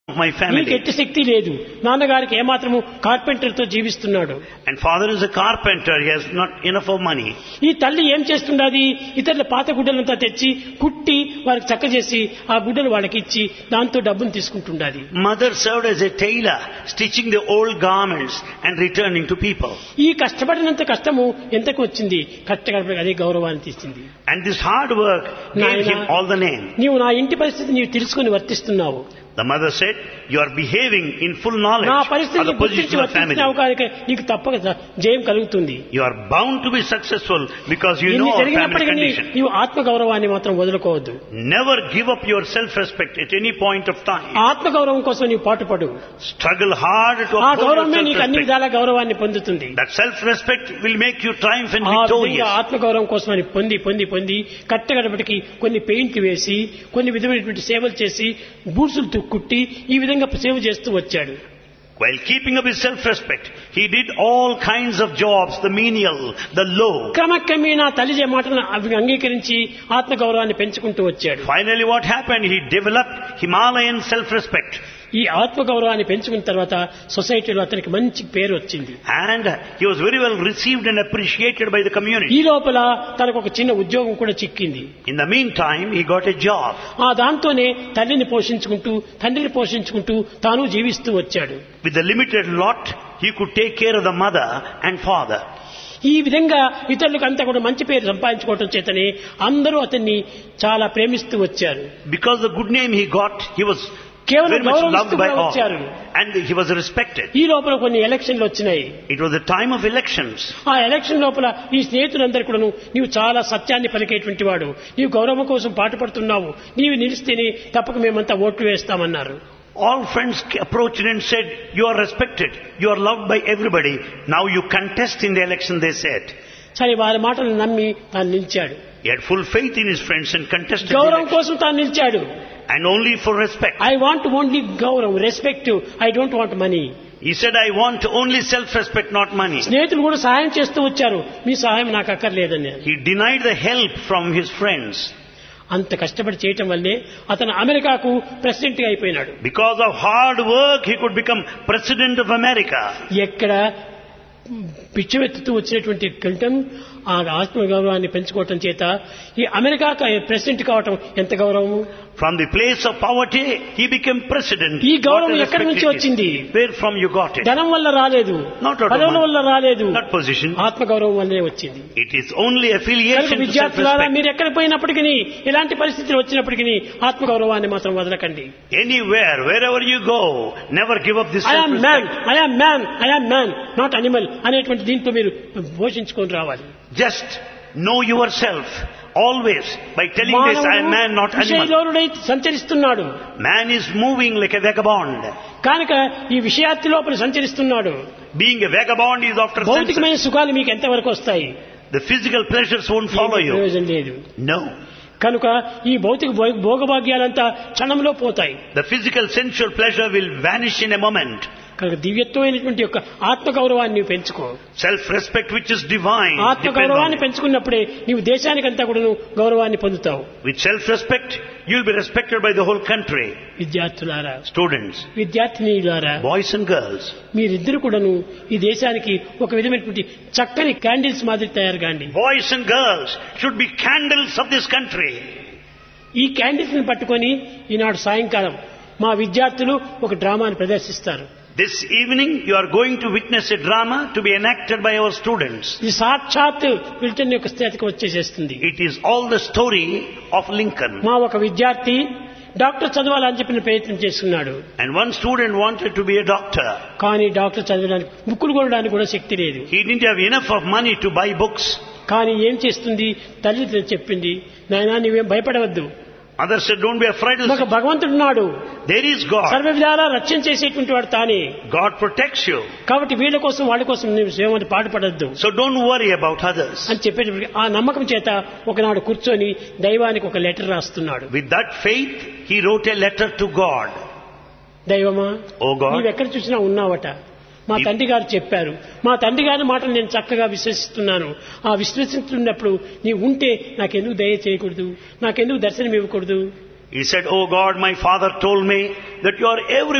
my నీకు family. ఎట్టి శక్తి లేదు నాన్నగారికి ఏమాత్రము కార్పెంటర్ తో జీవిస్తున్నాడు And father is a carpenter. He has not enough of money. ఈ తల్లి ఏం చేస్తుండది ఇతరుల పాత గుడ్డలంతా తెచ్చి కుట్టి వారికి చక్క చేసి ఆ గుడ్డలు వాళ్ళకి ఇచ్చి దాంతో డబ్బును తీసుకుంటుండది Mother served as a tailor, stitching the old garments and returning to people. ఈ కష్టపడినంత కష్టము ఎంతకు వచ్చింది కష్టపడి అదే గౌరవాన్ని తీసింది And this hard work gave him all the name. నీవు నా ఇంటి పరిస్థితి నీవు తెలుసుకుని వర్తిస్తున్నావు The mother said, you are behaving in full knowledge నా of పరిస్థితిని the position గుర్తించి of వర్తించినావు family. కనుక నీకు తప్పక జయం కలుగుతుంది You are bound to be successful because you ఇన్ని know our family జరిగినప్పటికీ condition. నీవు ఆత్మ గౌరవాన్ని మాత్రం వదులుకోవద్దు Never give up your self-respect at any point of time. ఆత్మ గౌరవం కోసం నీవు పాటుపడు Struggle hard to ఆ uphold your గౌరవమే నీకు అన్ని self-respect. విధాల గౌరవాన్ని పొందుతుంది That self-respect will make you triumph and ఆ విధంగా victorious. ఆత్మగౌరవం కోసం అని పొంది పొంది పొంది కట్టగడపటికి కొన్ని పెయింట్ వేసి కొన్ని విధమైనటువంటి సేవలు చేసి బూట్సులు కుట్టి ఈ విధంగా సేవ చేస్తూ వచ్చాడు While keeping up his self-respect, he did all kinds of jobs, the menial, the low. క్రమక్రమేణా తల్లి చే మాటలను అవి అంగీకరించి ఆత్మగౌరవాన్ని పెంచుకుంటూ వచ్చాడు Finally what happened? He developed Himalayan self-respect. ఈ ఆత్మగౌరవాన్ని పెంచుకున్న తర్వాత సొసైటీలో అతనికి మంచి పేరు వచ్చింది And he was very well received and appreciated by the ఈ community. లోపల తనకు ఒక చిన్న ఉద్యోగం కూడా చిక్కింది In the meantime, he got a job. ఆ దాంతోనే తల్లిని పోషించుకుంటూ తండ్రిని పోషించుకుంటూ తాను జీవిస్తూ వచ్చాడు With the limited lot, he could take care of the mother and father. ఈ విధంగా ఇతరులకు అంతా కూడా మంచి పేరు సంపాదించుకోవటం చేతనే అందరూ అతన్ని చాలా ప్రేమిస్తూ వచ్చారు Because the good name he got, he was కేవలం very much loved గౌరవిస్తూ by కూడా all. వచ్చారు And he was respected. ఈ లోపల కొన్ని ఎలక్షన్లు వచ్చినాయి It was the time of elections. ఆ ఎలక్షన్ లోపల ఈ స్నేహితులందరూ కూడాను నీవు చాలా సత్యాన్ని పలికేటువంటి వాడు నీవు గౌరవం కోసం పాటుపడుతున్నావు నీవు నిలిస్తేనే తప్పక మేమంతా ఓట్లు వేస్తామన్నారు All friends approached and said, you are respected. You are loved by everybody. Now you contest in the election, they said. సరే వారి మాటలు నమ్మి తాను నిలిచాడు He had full faith in his friends and contested the గౌరవం election. కోసం తాను నిలిచాడు And only for respect. I want only గౌరవం respect I don't want money He said, I want only self-respect, not money. స్నేహితులు కూడా సహాయం చేస్తూ వచ్చారు మీ సహాయం నాకు అక్కర్లేదని He denied the help from his friends. అంత కష్టపడి చేయటం వల్లే అతను అమెరికాకు ప్రెసిడెంట్ గా అయిపోయినాడు Because of hard work, he could become president of America. ఎక్కడ పిచ్చివెత్తుతూ వచ్చినటువంటి క్లింటన్ ఆ ఆత్మ గౌరవాన్ని పెంచుకోవటం చేత ఈ అమెరికా ప్రెసిడెంట్ కావటం ఎంత గౌరవము From the place of poverty, he became president. ఈ గౌరవం What a ఎక్కడి respect నుంచి it is. వచ్చింది? Where from you got it? ధనం వల్ల రాలేదు Not out of పదవుల money. వల్ల రాలేదు Not position. ఆత్మ గౌరవం వల్లనే వచ్చింది It is only కనుక affiliation to విద్యార్థులారా self-respect. మీరు ఎక్కడ పోయినప్పటికీ ఎలాంటి పరిస్థితులు వచ్చినప్పటికీ ఆత్మ గౌరవాన్ని మాత్రం వదలకండి Anywhere, wherever you go, never give up this I am man self-respect. I am man I am man not animal అనేటువంటి దీంతో మీరు పోషించుకొని రావాలి Just know yourself always by telling this, I am man, not animal. విషయలోనుడై సంచరిస్తున్నాడు Man is moving like a vagabond. కనుక ఈ విషయార్థి లోపల సంచరిస్తున్నాడు Being a vagabond is after senses. భౌతికమైన సుఖాలు మీకు ఎంతవరకు వస్తాయి The physical pleasures won't follow ఏమీ you. ప్రయోజనం లేదు No. కనుక ఈ భౌతిక భోగ- భోగభాగ్యాలంతా క్షణంలో పోతాయి The physical sensual pleasure will vanish in a moment. కనుక దివ్యత్వమైనటువంటి యొక్క ఆత్మ గౌరవాన్ని నీవు పెంచుకో Self-respect which is divine ఆత్మ depends on గౌరవాన్ని it. పెంచుకున్నప్పుడే నీవు దేశానికంతా కూడా గౌరవాన్ని పొందుతావు With self-respect, you'll be respected by the whole country. విద్యార్థులారా Students, విద్యార్థినీలారా boys and girls, మీరిద్దరు కూడాను ఈ దేశానికి ఒక విధమైనటువంటి చక్కని క్యాండిల్స్ మాదిరి తయారు కాండి boys and girls should be candles of this country. ఈ క్యాండిల్స్ ని పట్టుకొని ఈనాడు సాయంకాలం మా విద్యార్థులు ఒక డ్రామాను ప్రదర్శిస్తారు This evening, you are going to witness a drama to be enacted by our students. ఇది సాక్షాత్ విల్టన్ యొక్క స్థితికి వచ్చేసేస్తుంది It is all the story of Lincoln. మా ఒక విద్యార్థి డాక్టర్ చదవాలని చెప్పిన ప్రయత్నం చేస్తున్నాడు And one student wanted to be a doctor. కానీ డాక్టర్ చదవడానికి బుక్కులు కొనడానికి కూడా శక్తి లేదు He didn't have enough of money to buy books. కానీ ఏం చేస్తుంది తల్లి చెప్పింది నాయనా నీవేం భయపడవద్దు Others said, don't be afraid. ఒక భగవంతుడున్నాడు There is God. సర్వ విధాలా రక్షణ చేసేటువంటి వాడు తానే God protects you. కాబట్టి వీళ్ళ కోసం వాళ్ళ కోసం నువ్వు సేవని పాటుపడద్దు So don't worry about others. అని చెప్పేటప్పటికి ఆ నమ్మకం చేత ఒకనాడు కూర్చొని దైవానికి ఒక లెటర్ రాస్తున్నాడు With that faith, he wrote a letter to God. దైవమా Oh God. నీవు ఎక్కడ చూసినా ఉన్నావట మా ఈ- తండ్రి గారు చెప్పారు మా తండ్రి గారి మాటలు నేను చక్కగా విశ్వసిస్తున్నాను ఆ విశ్వసిస్తున్నప్పుడు నీవు ఉంటే నాకెందుకు దయ చేయకూడదు నాకెందుకు దర్శనం ఇవ్వకూడదు He said, Oh God, my father told me that you are every